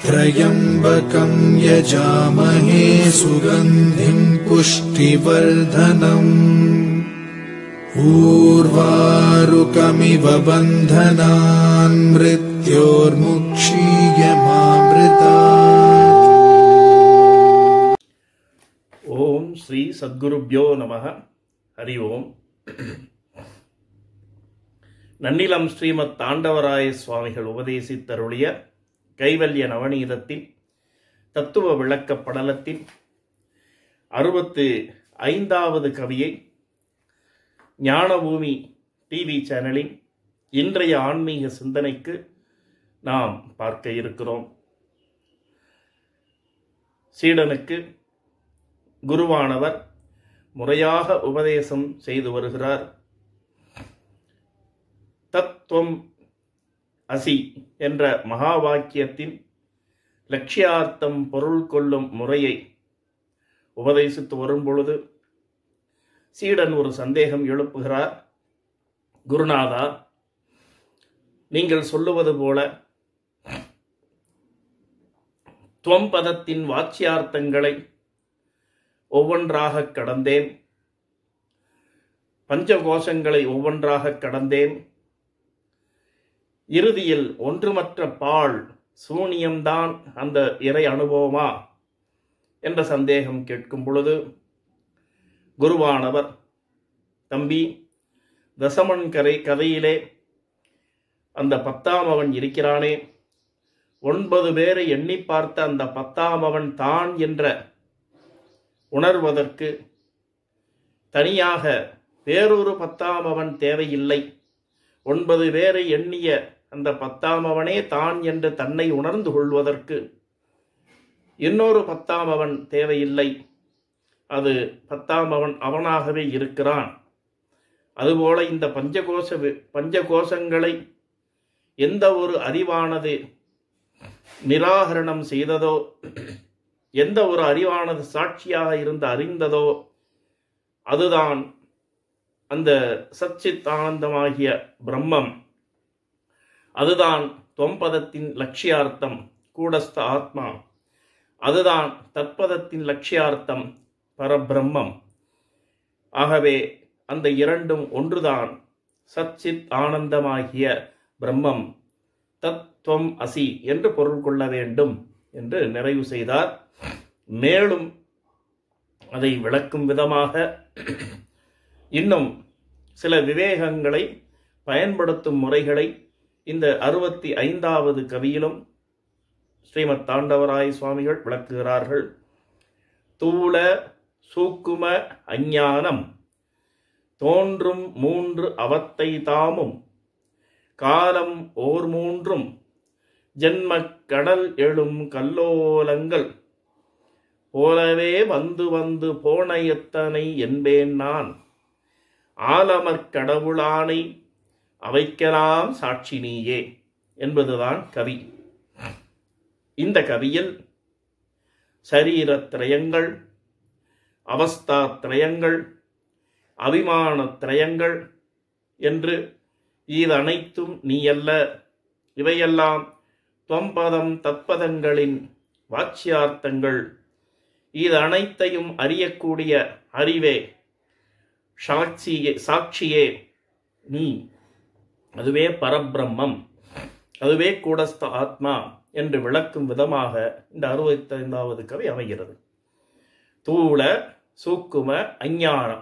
त्र्यम्बकम् यजामहे सुगन्धिम् पुष्टिवर्धनम् ऊर्वारुकमिव बन्धनान् मृत्योर्मुक्षीयमामृता ஓம் ஸ்ரீ சத்குருப்யோ நமக ஹரி ஓம் நன்னிலம் ஸ்ரீமத் தாண்டவராய சுவாமிகள் உபதேசித்தருளிய கைவல்ய நவநீதத்தின் தத்துவ விளக்க படலத்தின் அறுபத்து ஐந்தாவது கவியை ஞானபூமி டிவி சேனலின் இன்றைய ஆன்மீக சிந்தனைக்கு நாம் பார்க்க இருக்கிறோம் சீடனுக்கு குருவானவர் முறையாக உபதேசம் செய்து வருகிறார் தத்துவம் அசி என்ற மகா வாக்கியத்தின் லட்சியார்த்தம் பொருள் கொள்ளும் முறையை உபதேசித்து வரும் பொழுது சீடன் ஒரு சந்தேகம் எழுப்புகிறார் குருநாதா நீங்கள் சொல்லுவது போல துவம் பதத்தின் வாச்சியார்த்தங்களை ஒவ்வொன்றாக கடந்தேன் பஞ்சகோஷங்களை ஒவ்வொன்றாக கடந்தேன் இறுதியில் ஒன்றுமற்ற பால் சூனியம்தான் அந்த இறை அனுபவமா என்ற சந்தேகம் கேட்கும் பொழுது குருவானவர் தம்பி தசமன் கரை கதையிலே அந்த பத்தாம் அவன் இருக்கிறானே ஒன்பது பேரை எண்ணி பார்த்த அந்த பத்தாம் அவன் தான் என்ற உணர்வதற்கு தனியாக வேறொரு பத்தாம் அவன் தேவையில்லை ஒன்பது பேரை எண்ணிய அந்த பத்தாம் அவனே தான் என்று தன்னை உணர்ந்து கொள்வதற்கு இன்னொரு பத்தாம் அவன் தேவையில்லை அது பத்தாம் அவன் அவனாகவே இருக்கிறான் அதுபோல இந்த பஞ்சகோஷ வி- பஞ்சகோஷங்களை எந்த ஒரு அறிவானது நிராகரணம் செய்ததோ எந்த ஒரு அறிவானது சாட்சியாக இருந்து அறிந்ததோ அதுதான் அந்த சச்சித் ஆனந்தமாகிய பிரம்மம் அதுதான் தொம்பதத்தின் லட்சியார்த்தம் கூடஸ்த ஆத்மா அதுதான் தத்பதத்தின் லட்சியார்த்தம் பரபிரம்மம் ஆகவே அந்த இரண்டும் ஒன்றுதான் சச்சித் ஆனந்தமாகிய பிரம்மம் தத்துவம் அசி என்று பொருள் கொள்ள வேண்டும் என்று நிறைவு செய்தார் மேலும் அதை விளக்கும் விதமாக இன்னும் சில விவேகங்களை பயன்படுத்தும் முறைகளை இந்த அறுபத்தி ஐந்தாவது கவியிலும் ஸ்ரீமத் தாண்டவராய சுவாமிகள் விளக்குகிறார்கள் தூள சூக்கும அஞ்ஞானம் தோன்றும் மூன்று அவத்தை தாமும் காலம் ஓர் மூன்றும் ஜென்மக் கடல் எழும் கல்லோலங்கள் போலவே வந்து வந்து போன எத்தனை என்பேன் நான் ஆலமற் கடவுளானை அவைக்கலாம் சாட்சி நீயே என்பதுதான் கவி இந்த கவியில் சரீரத்திரயங்கள் அவஸ்தாத்திரயங்கள் அபிமானத்திரயங்கள் என்று இது அனைத்தும் நீயல்ல இவையெல்லாம் தொம்பதம் தத்பதங்களின் வாச்சியார்த்தங்கள் இது அனைத்தையும் அறியக்கூடிய அறிவே சாட்சியே சாட்சியே நீ அதுவே பரபிரம்மம் அதுவே கூடஸ்த ஆத்மா என்று விளக்கும் விதமாக இந்த அறுபத்தைந்தாவது கவி அமைகிறது தூள சூக்கும அஞ்ஞானம்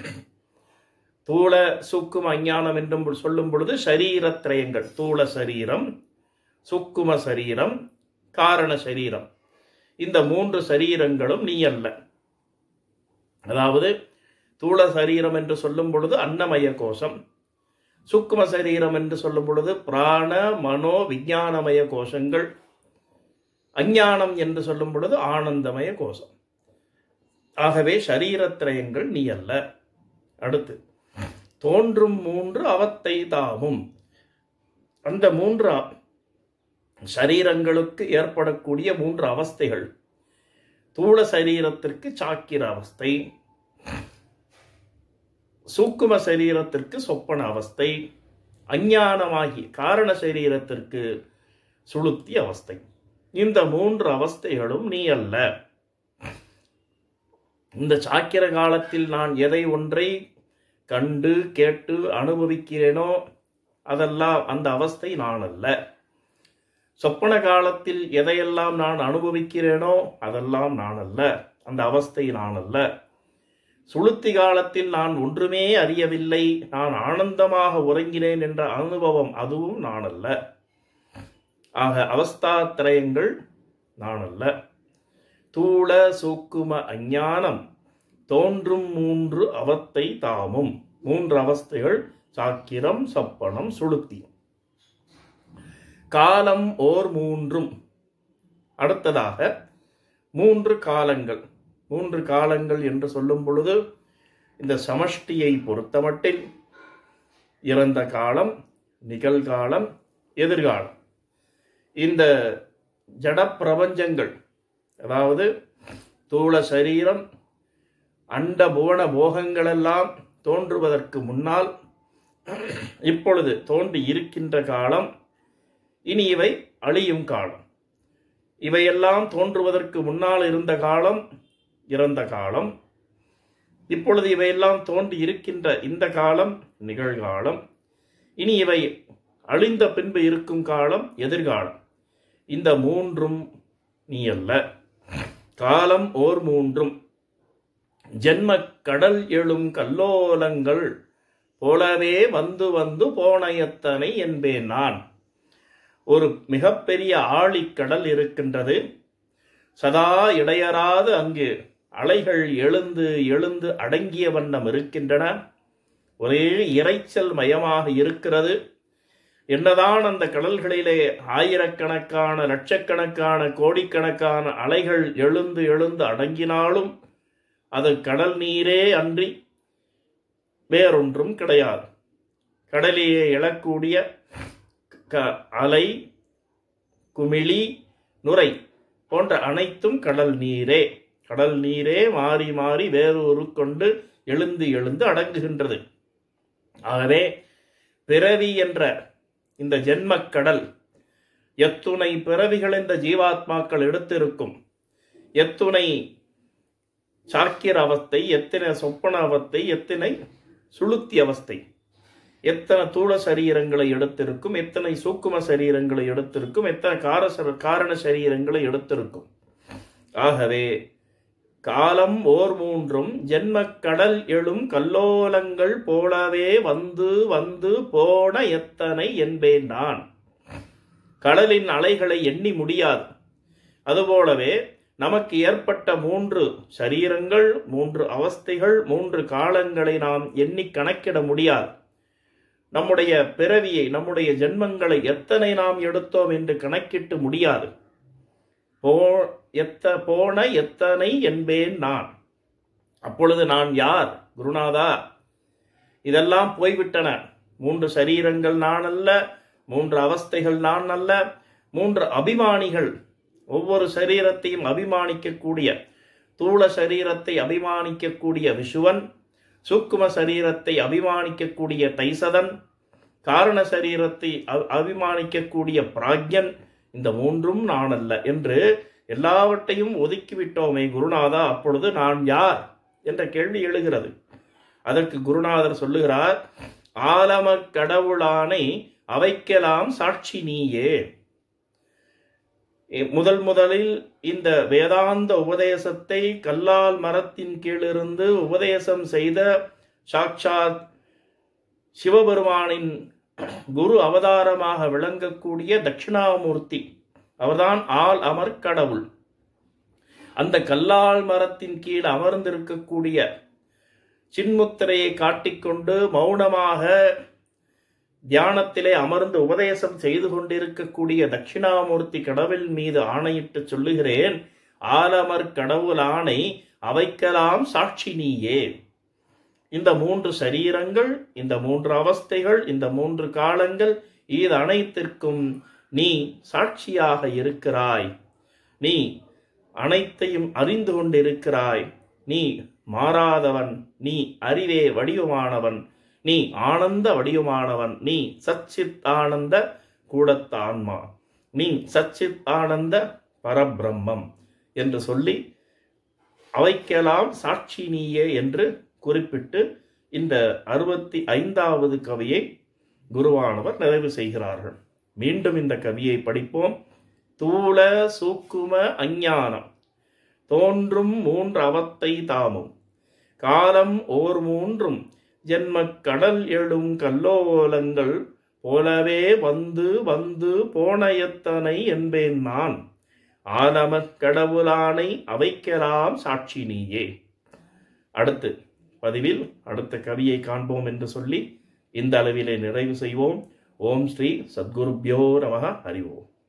தூள சூக்கும அஞ்ஞானம் என்றும் சொல்லும் பொழுது சரீரத்திரயங்கள் தூள சரீரம் சுக்கும சரீரம் காரண சரீரம் இந்த மூன்று சரீரங்களும் நீ அல்ல அதாவது தூள சரீரம் என்று சொல்லும் பொழுது அன்னமய கோஷம் சுக்கும சரீரம் என்று சொல்லும் பொழுது பிராண மனோ விஞ்ஞானமய கோஷங்கள் அஞ்ஞானம் என்று சொல்லும் பொழுது ஆனந்தமய கோஷம் ஆகவே சரீரத்திரயங்கள் நீ அல்ல அடுத்து தோன்றும் மூன்று அவத்தை தாமும் அந்த மூன்று அ- சரீரங்களுக்கு ஏற்படக்கூடிய மூன்று அவஸ்தைகள் தூள சரீரத்திற்கு சாக்கிர அவஸ்தை சூக்கும சரீரத்திற்கு சொப்பன அவஸ்தை அஞ்ஞானமாகி காரண சரீரத்திற்கு சுளுத்தி அவஸ்தை இந்த மூன்று அவஸ்தைகளும் நீ அல்ல இந்த சாக்கிர காலத்தில் நான் எதை ஒன்றை கண்டு கேட்டு அனுபவிக்கிறேனோ அதெல்லாம் அந்த அவஸ்தை நான் அல்ல சொப்பன காலத்தில் எதையெல்லாம் நான் அனுபவிக்கிறேனோ அதெல்லாம் நான் அல்ல அந்த அவஸ்தை நான் அல்ல சுளுத்தி காலத்தில் நான் ஒன்றுமே அறியவில்லை நான் ஆனந்தமாக உறங்கினேன் என்ற அனுபவம் அதுவும் நான் அல்ல ஆக அவஸ்தாத்திரயங்கள் நான் அல்ல தூள சூக்கும அஞ்ஞானம் தோன்றும் மூன்று அவத்தை தாமும் மூன்று அவஸ்தைகள் சாக்கிரம் சப்பனம் சுளுத்தி காலம் ஓர் மூன்றும் அடுத்ததாக மூன்று காலங்கள் மூன்று காலங்கள் என்று சொல்லும் பொழுது இந்த சமஷ்டியை பொறுத்தமட்டில் இறந்த காலம் நிகழ்காலம் எதிர்காலம் இந்த ஜட பிரபஞ்சங்கள் அதாவது தூள சரீரம் அண்ட புவன போகங்களெல்லாம் தோன்றுவதற்கு முன்னால் இப்பொழுது தோன்றி இருக்கின்ற காலம் இனி இவை அழியும் காலம் இவையெல்லாம் தோன்றுவதற்கு முன்னால் இருந்த காலம் இறந்த காலம் இப்பொழுது இவையெல்லாம் தோன்றி இருக்கின்ற இந்த காலம் நிகழ்காலம் இனி இவை அழிந்த பின்பு இருக்கும் காலம் எதிர்காலம் இந்த மூன்றும் நீ அல்ல காலம் ஓர் மூன்றும் ஜென்ம கடல் எழும் கல்லோலங்கள் போலவே வந்து வந்து போனையத்தனை என்பேன் நான் ஒரு மிகப்பெரிய ஆழிக்கடல் இருக்கின்றது சதா இடையறாது அங்கு அலைகள் எழுந்து எழுந்து அடங்கிய வண்ணம் இருக்கின்றன ஒரே இரைச்சல் மயமாக இருக்கிறது என்னதான் அந்த கடல்களிலே ஆயிரக்கணக்கான லட்சக்கணக்கான கோடிக்கணக்கான அலைகள் எழுந்து எழுந்து அடங்கினாலும் அது கடல் நீரே அன்றி வேறொன்றும் கிடையாது கடலிலே எழக்கூடிய க அலை குமிழி நுரை போன்ற அனைத்தும் கடல் நீரே கடல் நீரே மாறி மாறி வேறொரு கொண்டு எழுந்து எழுந்து அடங்குகின்றது ஆகவே பிறவி என்ற இந்த ஜென்மக் கடல் எத்துணை பிறவிகள் இந்த ஜீவாத்மாக்கள் எடுத்திருக்கும் எத்துணை சாக்கிர அவஸ்தை எத்தனை சொப்பன அவஸ்தை எத்தனை சுளுத்தி அவஸ்தை எத்தனை தூள சரீரங்களை எடுத்திருக்கும் எத்தனை சூக்கும சரீரங்களை எடுத்திருக்கும் எத்தனை கார காரண சரீரங்களை எடுத்திருக்கும் ஆகவே காலம் ஓர் மூன்றும் ஜென்மக் கடல் எழும் கல்லோலங்கள் போலவே வந்து வந்து போன எத்தனை என்பேன் நான் கடலின் அலைகளை எண்ணி முடியாது அதுபோலவே நமக்கு ஏற்பட்ட மூன்று சரீரங்கள் மூன்று அவஸ்தைகள் மூன்று காலங்களை நாம் எண்ணி கணக்கிட முடியாது நம்முடைய பிறவியை நம்முடைய ஜென்மங்களை எத்தனை நாம் எடுத்தோம் என்று கணக்கிட்டு முடியாது போ எத்த போன எத்தனை என்பேன் நான் அப்பொழுது நான் யார் குருநாதா இதெல்லாம் போய்விட்டன மூன்று சரீரங்கள் நான் அல்ல மூன்று அவஸ்தைகள் நான் அல்ல மூன்று அபிமானிகள் ஒவ்வொரு சரீரத்தையும் அபிமானிக்கக்கூடிய தூள சரீரத்தை அபிமானிக்கக்கூடிய விஷுவன் சூக்கும சரீரத்தை அபிமானிக்கக்கூடிய தைசதன் காரண சரீரத்தை அ- அபிமானிக்கக்கூடிய பிராக்யன் இந்த மூன்றும் நான் அல்ல என்று எல்லாவற்றையும் ஒதுக்கிவிட்டோமே குருநாதா அப்பொழுது நான் யார் என்ற கேள்வி எழுகிறது அதற்கு குருநாதர் சொல்லுகிறார் ஆலம கடவுளானை அவைக்கலாம் சாட்சி நீயே எ- முதல் முதலில் இந்த வேதாந்த உபதேசத்தை கல்லால் மரத்தின் கீழிருந்து உபதேசம் செய்த சாட்சாத் சிவபெருமானின் குரு அவதாரமாக விளங்கக்கூடிய தட்சிணாமூர்த்தி அவர்தான் ஆள் அமர் கடவுள் அந்த கல்லால் மரத்தின் கீழ் அமர்ந்திருக்கக்கூடிய சின்முத்திரையை காட்டிக்கொண்டு மௌனமாக தியானத்திலே அமர்ந்து உபதேசம் செய்து கொண்டிருக்கக்கூடிய தட்சிணாமூர்த்தி கடவுள் மீது ஆணையிட்டு சொல்லுகிறேன் ஆலமர் கடவுள் ஆணை அவைக்கலாம் சாட்சி நீயே இந்த மூன்று சரீரங்கள் இந்த மூன்று அவஸ்தைகள் இந்த மூன்று காலங்கள் இது அனைத்திற்கும் நீ சாட்சியாக இருக்கிறாய் நீ அனைத்தையும் அறிந்து கொண்டிருக்கிறாய் நீ மாறாதவன் நீ அறிவே வடிவமானவன் நீ ஆனந்த வடிவமானவன் நீ சச்சித் ஆனந்த கூடத்தான்மா நீ சச்சித் ஆனந்த பரபிரம்மம் என்று சொல்லி அவைக்கெல்லாம் சாட்சி நீயே என்று குறிப்பிட்டு இந்த அறுபத்தி ஐந்தாவது கவியை குருவானவர் நிறைவு செய்கிறார்கள் மீண்டும் இந்த கவியை படிப்போம் தூள சூக்கும அஞ்ஞானம் தோன்றும் மூன்று அவத்தை தாமும் காலம் ஓர் மூன்றும் ஜென்மக் கடல் எழும் கல்லோலங்கள் போலவே வந்து வந்து போன எத்தனை என்பேன் நான் ஆலமக் கடவுளானை அவைக்கலாம் சாட்சி நீயே அடுத்து பதிவில் அடுத்த கவியை காண்போம் என்று சொல்லி இந்த அளவிலே நிறைவு செய்வோம் ஓம் ஸ்ரீ சத்குருப்யோ நமக ஹரி ஓம்